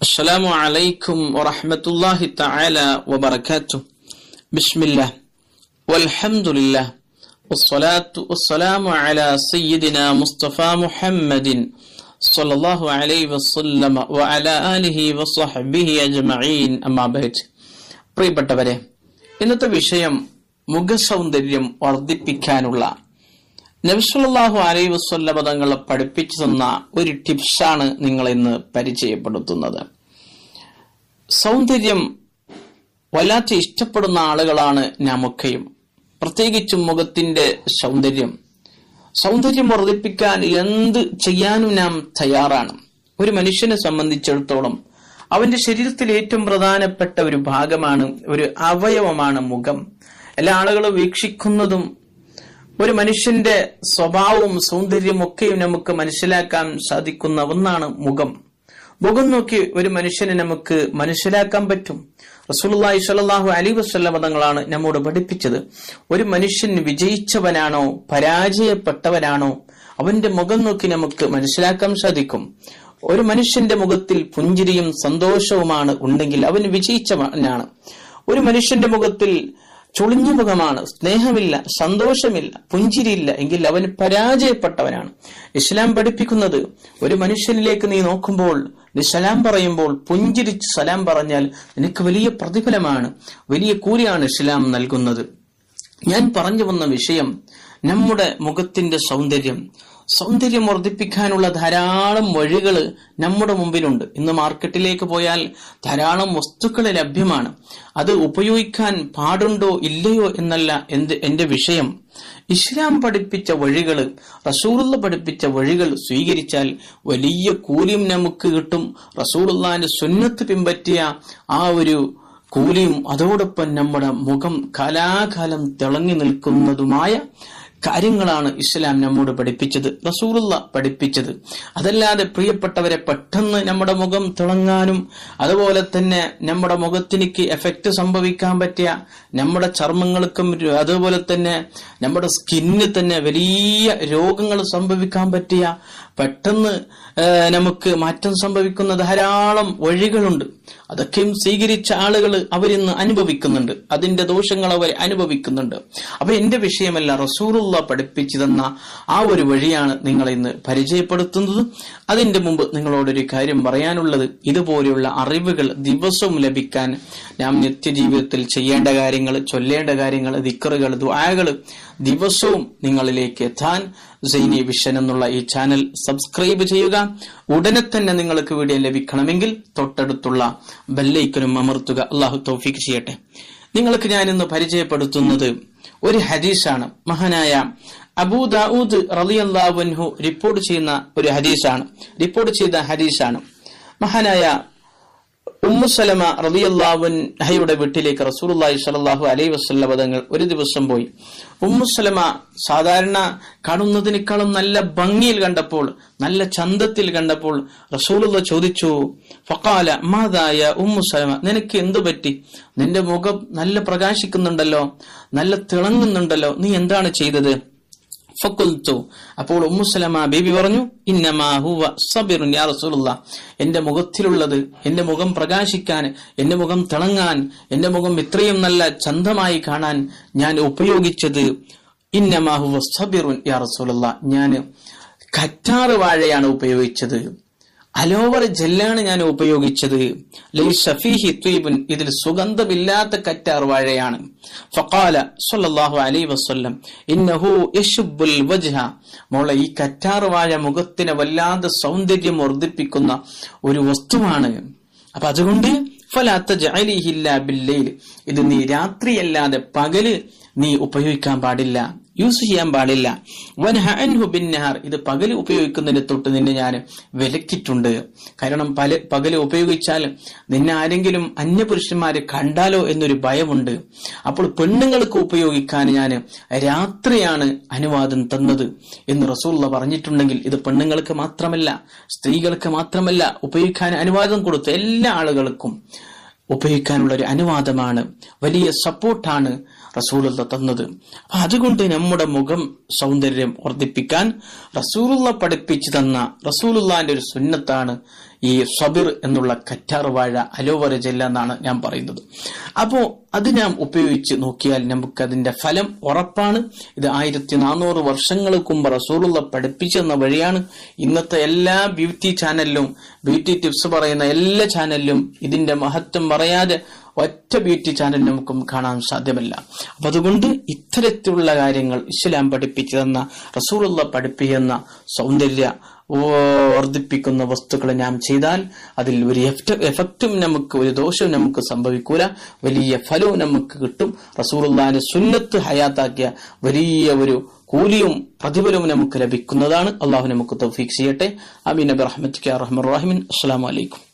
السلام عليكم ورحمة الله تعالى وبركاته بسم الله والحمد لله والصلاة والسلام على سيدنا مصطفى محمد صلى الله عليه وسلم وعلى آله وصحبه أجمعين أما بعد പ്രിയപ്പെട്ടവരെ ഇന്നത്തെ വിഷയം മുഖസൗന്ദര്യം വർദ്ധിപ്പിക്കാനുള്ള നബിസുല്ലാഹു അലൈ വസ്വല്ല തങ്ങളെ പഠിപ്പിച്ചു തന്ന ഒരു ടിപ്സാണ് നിങ്ങൾ ഇന്ന് പരിചയപ്പെടുത്തുന്നത് സൗന്ദര്യം വല്ലാത്ത ഇഷ്ടപ്പെടുന്ന ആളുകളാണ് നാമൊക്കെയും പ്രത്യേകിച്ചും മുഖത്തിന്റെ സൗന്ദര്യം സൗന്ദര്യം വർദ്ധിപ്പിക്കാൻ എന്ത് ചെയ്യാനും നാം തയ്യാറാണ് ഒരു മനുഷ്യനെ സംബന്ധിച്ചിടത്തോളം അവന്റെ ശരീരത്തിൽ ഏറ്റവും പ്രധാനപ്പെട്ട ഒരു ഭാഗമാണ് ഒരു അവയവമാണ് മുഖം എല്ലാ ആളുകളും വീക്ഷിക്കുന്നതും ഒരു മനുഷ്യന്റെ സ്വഭാവവും സൗന്ദര്യവും ഒക്കെയും നമുക്ക് മനസ്സിലാക്കാൻ സാധിക്കുന്ന ഒന്നാണ് മുഖം മുഖം നോക്കി ഒരു മനുഷ്യനെ നമുക്ക് മനസ്സിലാക്കാൻ പറ്റും റസൂലുള്ളാഹി സ്വല്ലല്ലാഹു അലൈഹി വസല്ലം പദങ്ങളാണ് നമ്മോട് പഠിപ്പിച്ചത് ഒരു മനുഷ്യൻ വിജയിച്ചവനാണോ പരാജയപ്പെട്ടവനാണോ അവന്റെ മുഖം നോക്കി നമുക്ക് മനസ്സിലാക്കാൻ സാധിക്കും ഒരു മനുഷ്യന്റെ മുഖത്തിൽ പുഞ്ചിരിയും സന്തോഷവുമാണ് ഉണ്ടെങ്കിൽ അവൻ വിജയിച്ചവനാണ് ഒരു മനുഷ്യന്റെ മുഖത്തിൽ ചുളിഞ്ഞ മുഖമാണ് സ്നേഹമില്ല സന്തോഷമില്ല പുഞ്ചിരിയില്ല എങ്കിൽ അവൻ പരാജയപ്പെട്ടവനാണ് ഇസ്ലാം പഠിപ്പിക്കുന്നത് ഒരു മനുഷ്യനിലേക്ക് നീ നോക്കുമ്പോൾ നീ സലാം പറയുമ്പോൾ പുഞ്ചിരിച്ച് സലാം പറഞ്ഞാൽ നിനക്ക് വലിയ പ്രതിഫലമാണ് വലിയ കൂലിയാണ് ഇസ്ലാം നൽകുന്നത് ഞാൻ പറഞ്ഞു വന്ന വിഷയം നമ്മുടെ മുഖത്തിന്റെ സൗന്ദര്യം സൗന്ദര്യം വർദ്ധിപ്പിക്കാനുള്ള ധാരാളം വഴികൾ നമ്മുടെ മുമ്പിലുണ്ട് ഇന്ന് മാർക്കറ്റിലേക്ക് പോയാൽ ധാരാളം വസ്തുക്കൾ ലഭ്യമാണ് അത് ഉപയോഗിക്കാൻ പാടുണ്ടോ ഇല്ലയോ എന്നല്ല എന്ത് എന്റെ വിഷയം ഇസ്ലാം പഠിപ്പിച്ച വഴികൾ റസൂലുള്ള പഠിപ്പിച്ച വഴികൾ സ്വീകരിച്ചാൽ വലിയ കൂലിയും നമുക്ക് കിട്ടും റസൂലുള്ളാന്റെ സുന്നത്ത് പിൻപറ്റിയ ആ ഒരു കൂലിയും അതോടൊപ്പം നമ്മുടെ മുഖം കാലാകാലം തിളങ്ങി നിൽക്കുന്നതുമായ കാര്യങ്ങളാണ് ഇസ്ലാം നമ്മോട് പഠിപ്പിച്ചത് റസൂലുള്ള പഠിപ്പിച്ചത് അതല്ലാതെ പ്രിയപ്പെട്ടവരെ പെട്ടെന്ന് നമ്മുടെ മുഖം തിളങ്ങാനും അതുപോലെ തന്നെ നമ്മുടെ മുഖത്തിനിക്ക് എഫക്റ്റ് സംഭവിക്കാൻ പറ്റിയ നമ്മുടെ ചർമ്മങ്ങൾക്കും അതുപോലെ തന്നെ നമ്മുടെ സ്കിന്നിന് തന്നെ വലിയ രോഗങ്ങൾ സംഭവിക്കാൻ പറ്റിയ പെട്ടെന്ന് നമുക്ക് മാറ്റം സംഭവിക്കുന്ന ധാരാളം വഴികളുണ്ട് അതൊക്കെയും സ്വീകരിച്ച ആളുകൾ അവരിന്ന് അനുഭവിക്കുന്നുണ്ട് അതിന്റെ ദോഷങ്ങൾ അവർ അനുഭവിക്കുന്നുണ്ട് അപ്പൊ എന്റെ വിഷയമല്ല റസൂലുള്ള പഠിപ്പിച്ചു തന്ന ആ ഒരു വഴിയാണ് നിങ്ങൾ ഇന്ന് പരിചയപ്പെടുത്തുന്നത് അതിന്റെ മുമ്പ് നിങ്ങളോടൊരു കാര്യം പറയാനുള്ളത് ഇതുപോലെയുള്ള അറിവുകൾ ദിവസവും ലഭിക്കാൻ നാം നിത്യജീവിതത്തിൽ ചെയ്യേണ്ട കാര്യങ്ങൾ ചൊല്ലേണ്ട കാര്യങ്ങൾ ദിക്കറുകൾ ദ്വാകൾ ദിവസവും നിങ്ങളിലേക്ക് എത്താൻ സൈനി വിഷൻ എന്നുള്ള ഈ ചാനൽ സബ്സ്ക്രൈബ് ചെയ്യുക ഉടനെ തന്നെ നിങ്ങൾക്ക് വീഡിയോ ലഭിക്കണമെങ്കിൽ തൊട്ടടുത്തുള്ള ബെല്ലൈക്കനും അമർത്തുക അള്ളാഹു തൗഫീഖ് ചെയ്യട്ടെ നിങ്ങൾക്ക് ഞാൻ ഇന്ന് പരിചയപ്പെടുത്തുന്നത് ഒരു ഹദീസാണ് മഹാനായ അബൂ ദാവൂദ് റളിയല്ലാഹുൻഹു റിപ്പോർട്ട് ചെയ്യുന്ന ഒരു ഹദീസാണ് റിപ്പോർട്ട് ചെയ്ത ഹദീസാണ് മഹാനായ ഉമ്മുസലമ റളിയല്ലാഹുൻഹയുടെ വീട്ടിലേക്ക് റസൂലുള്ളാഹി സ്വല്ലല്ലാഹു അലൈഹി വസല്ലം പദങ്ങൾ ഒരു ദിവസം പോയി ഉമ്മുസലമ സാധാരണ കാണുന്നതിനേക്കാളും നല്ല ഭംഗിയിൽ കണ്ടപ്പോൾ നല്ല ചന്തത്തിൽ കണ്ടപ്പോൾ റസൂലുള്ള ചോദിച്ചു ഫക്കാല മാതായ ഉമ്മുസലമ നിനക്ക് എന്തു പറ്റി നിന്റെ മുഖം നല്ല പ്രകാശിക്കുന്നുണ്ടല്ലോ നല്ല തിളങ്ങുന്നുണ്ടല്ലോ നീ എന്താണ് ചെയ്തത് ഫക്കുൽത്തു അപ്പോൾ ഉമ്മുസലമ ബേബി പറഞ്ഞു ഇന്നമാ ഹുവ സബിറുൻ യാ റസൂലുള്ള എന്റെ മുഖത്തിലുള്ളത് എന്റെ മുഖം പ്രകാശിക്കാൻ എന്റെ മുഖം തിളങ്ങാൻ എന്റെ മുഖം ഇത്രയും നല്ല ചന്തമായി കാണാൻ ഞാൻ ഉപയോഗിച്ചത് ഇന്നമാ ഹുവ സബിറുൻ യാ റസൂലുള്ള ഞാൻ കറ്റാറ് വാഴയാണ് ഉപയോഗിച്ചത് അലോവർ ജെല്ലാണ് ഞാൻ ഉപയോഗിച്ചത് ഷഫീഹി ത്വീബുൻ ഇതിൽ സുഗന്ധമില്ലാത്ത കറ്റാർ വാഴയാണ് ഫഖാല സല്ലല്ലാഹു അലൈഹി വസല്ലം ഇന്നഹു യശുബ്ബുൽ വജ്ഹ മോളെ ഈ കറ്റാർ വാഴ മുഖത്തിന് വല്ലാതെ സൗന്ദര്യം വർദ്ധിപ്പിക്കുന്ന ഒരു വസ്തുവാണ് അപ്പൊ അതുകൊണ്ട് ബില്ലയിൽ ഇത് നീ രാത്രിയല്ലാതെ പകല് നീ ഉപയോഗിക്കാൻ പാടില്ല യൂസ് ചെയ്യാൻ പാടില്ല വൻഹു ബിന്നഹാർ ഇത് പകല് ഉപയോഗിക്കുന്നതിന് തൊട്ട് നിന്നെ ഞാൻ വിലക്കിയിട്ടുണ്ട് കാരണം പല പകല് ഉപയോഗിച്ചാൽ നിന്നെ ആരെങ്കിലും അന്യപുരുഷന്മാരെ കണ്ടാലോ എന്നൊരു ഭയമുണ്ട് അപ്പോൾ പെണ്ണുങ്ങൾക്ക് ഉപയോഗിക്കാൻ ഞാൻ രാത്രിയാണ് അനുവാദം തന്നത് എന്ന് റസൂള്ള പറഞ്ഞിട്ടുണ്ടെങ്കിൽ ഇത് പെണ്ണുങ്ങൾക്ക് മാത്രമല്ല സ്ത്രീകൾക്ക് മാത്രമല്ല ഉപയോഗിക്കാൻ അനുവാദം കൊടുത്തു എല്ലാ ആളുകൾക്കും ഉപയോഗിക്കാനുള്ള ഒരു അനുവാദമാണ് വലിയ സപ്പോർട്ടാണ് റസൂലുള്ള തന്നത് അപ്പൊ അതുകൊണ്ട് നമ്മുടെ മുഖം സൗന്ദര്യം വർദ്ധിപ്പിക്കാൻ റസൂലുള്ള പഠിപ്പിച്ചു തന്ന റസൂലുള്ളാന്റെ ഒരു സുന്നത്താണ് ഈ സബിർ എന്നുള്ള കറ്റാർ വാഴ അലോവര ജെല്ല എന്നാണ് ഞാൻ പറയുന്നത് അപ്പോ അത് നാം ഉപയോഗിച്ച് നോക്കിയാൽ നമുക്ക് അതിന്റെ ഫലം ഉറപ്പാണ് ഇത് ആയിരത്തി നാനൂറ് വർഷങ്ങൾക്ക് മുമ്പ് റസൂലുള്ള പഠിപ്പിച്ചെന്ന വഴിയാണ് ഇന്നത്തെ എല്ലാ ബ്യൂട്ടി ചാനലിലും ബ്യൂട്ടി ടിപ്സ് പറയുന്ന എല്ലാ ചാനലിലും ഇതിന്റെ മഹത്വം പറയാതെ ഒറ്റ ബ്യൂട്ടി ചാനൽ നമുക്കും കാണാൻ സാധ്യമല്ല അപ്പൊ അതുകൊണ്ട് ഇത്തരത്തിലുള്ള കാര്യങ്ങൾ ഇസ്ലാം പഠിപ്പിച്ചു തന്ന റസൂലുള്ള പഠിപ്പിക്കുന്ന സൗന്ദര്യ വർദ്ധിപ്പിക്കുന്ന വസ്തുക്കൾ നാം ചെയ്താൽ അതിൽ ഒരു എഫക്റ്റും നമുക്ക് ഒരു ദോഷവും നമുക്ക് സംഭവിക്കൂല വലിയ ഫലവും നമുക്ക് കിട്ടും റസൂറുല്ലാന്റെ സുന്നത്ത് ഹയാത്താക്കിയ വലിയ ഒരു കൂലിയും പ്രതിഫലവും നമുക്ക് ലഭിക്കുന്നതാണ് അള്ളാഹു നമുക്ക് തൗഫീഖ് ചെയ്യട്ടെ അമീൻ നബി റഹ്മത്ത് റഹ്മൻ റഹിമിൻ അസ്സാം വലൈക്കും